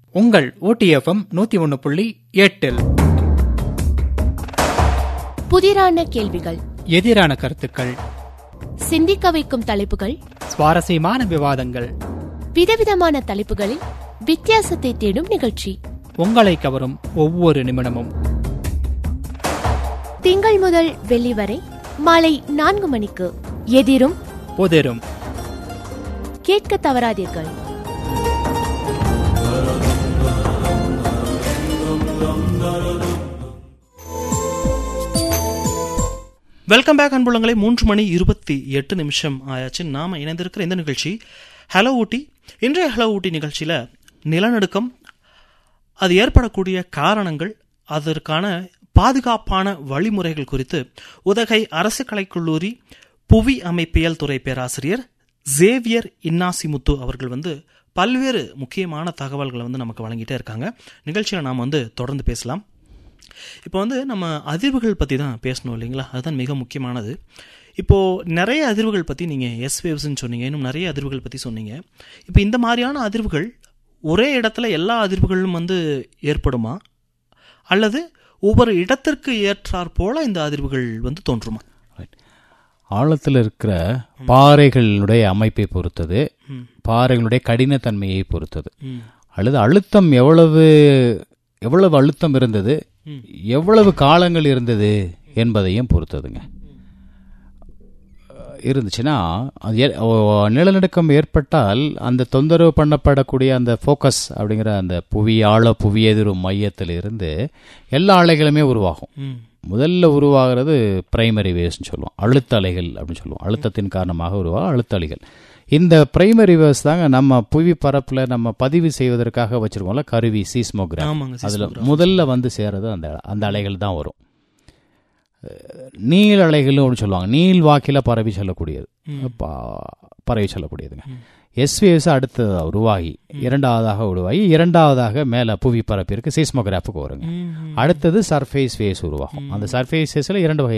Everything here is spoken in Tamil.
உங்கள் ஓடிஎஃப்எம் நூத்தி ஒன்னு புள்ளி எட்டில் புதிரான கேள்விகள் எதிரான கருத்துக்கள் சிந்திக்க வைக்கும் தலைப்புகள் சுவாரஸ்யமான விவாதங்கள் விதவிதமான தலைப்புகளில் வித்தியாசத்தை தேடும் நிகழ்ச்சி உங்களை கவரும் ஒவ்வொரு நிமிடமும் திங்கள் முதல் வெள்ளி வரை மாலை நான்கு மணிக்கு எதிரும் புதிரும் கேட்க தவறாதீர்கள் வெல்கம் பேக் அன்புள்ளங்களை மூன்று மணி இருபத்தி எட்டு நிமிஷம் ஆயாச்சு நாம இணைந்திருக்கிற இந்த நிகழ்ச்சி ஹலோ ஊட்டி இன்றைய ஹலோ ஊட்டி நிகழ்ச்சியில நிலநடுக்கம் அது ஏற்படக்கூடிய காரணங்கள் அதற்கான பாதுகாப்பான வழிமுறைகள் குறித்து உதகை அரசு கலைக்கல்லூரி புவி அமைப்பியல் துறை பேராசிரியர் ஜேவியர் இன்னாசிமுத்து அவர்கள் வந்து பல்வேறு முக்கியமான தகவல்களை வந்து நமக்கு வழங்கிட்டே இருக்காங்க நிகழ்ச்சியில் நாம் வந்து தொடர்ந்து பேசலாம் இப்போ வந்து நம்ம அதிர்வுகள் பற்றி தான் பேசணும் இல்லைங்களா அதுதான் மிக முக்கியமானது இப்போது நிறைய அதிர்வுகள் பற்றி நீங்கள் எஸ் வேவ்ஸ்ன்னு சொன்னீங்க இன்னும் நிறைய அதிர்வுகள் பற்றி சொன்னீங்க இப்போ இந்த மாதிரியான அதிர்வுகள் ஒரே இடத்துல எல்லா அதிர்வுகளும் வந்து ஏற்படுமா அல்லது ஒவ்வொரு இடத்திற்கு ஏற்றாற் போல இந்த அதிர்வுகள் வந்து தோன்றுமா ஆழத்தில் இருக்கிற பாறைகளுடைய அமைப்பை பொறுத்தது பாறைகளுடைய கடினத்தன்மையை பொறுத்தது ம். அல்லது அழுத்தம் எவ்வளவு எவ்வளவு அழுத்தம் இருந்தது எவ்வளவு காலங்கள் இருந்தது என்பதையும் பொறுத்ததுங்க இருந்துச்சுன்னா அது ஏ- ஓ- நிலநடுக்கம் ஏற்பட்டால் அந்த தொந்தரவு பண்ணப்படக்கூடிய அந்த ஃபோக்கஸ் அப்படிங்கிற அந்த புவி ஆழ புவி எதிரும் மையத்தில் இருந்து எல்லா அலைகளுமே உருவாகும் ம் முதல்ல உருவாகிறது பிரைமரி வேவ்ஸ்னு சொல்லுவோம் அழுத்த அலைகள் அப்படின்னு சொல்லுவோம் அழுத்தத்தின் காரணமாக உருவாக அழுத்த அலைகள் இந்த பிரைமரி வேவ்ஸ் தாங்க நம்ம புவி பரப்புல நம்ம பதிவு செய்வதற்காக வச்சிருக்கோம்ல கருவி சீஸ்மோகிராஃப் ஆமாங்க அதுல முதல்ல வந்து சேரது அந்த அந்த அலைகள் தான் வரும் அஹ் நீள் அலைகள் அப்படின்னு சொல்லுவாங்க நீள் வாக்கில பரவி செல்லக்கூடியது ப- பரவி செல்லக்கூடியதுங்க எஸ்விஎஸ் அடுத்து உருவாகி இரண்டாவதாக உருவாகி இரண்டாவதாக மேல புவி பரப்பிற்கு சீஸ்மோகிராஃபுக்கு வருங்க அடுத்தது சர்ஃபேஸ் வேஸ் உருவாகும் அந்த சர்ஃபேஸ் வேஸ்ல இரண்டு வகை